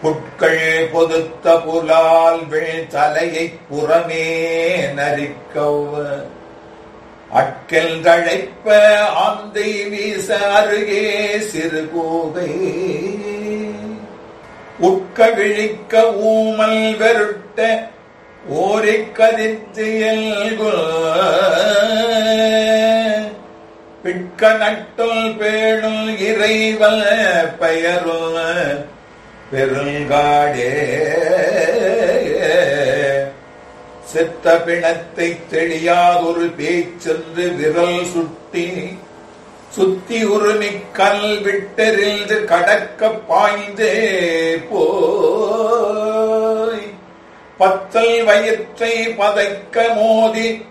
புட்கள் பொதுத்த புலால் வெள் தலையைப் புறமே நரிக்கவ் அட்கல் தழைப்ப ஆந்தை வீச அருகே சிறு கூகை உட்க விழிக்க ஊமல் வெருட்ட ஓரிக் கதித்து பிட்க நட்டுள் பேணுள் இறைவல் பெயருள் பெருங்காடே செத்த பிணத்தை தெளியாதொரு பேச்சென்று விரல் சுட்டி சுத்தி உருமிக் கல் விட்டெறிந்து கடக்க பாய்ந்தே போய் பத்தல் வயிற்றை பதைக்க மோதி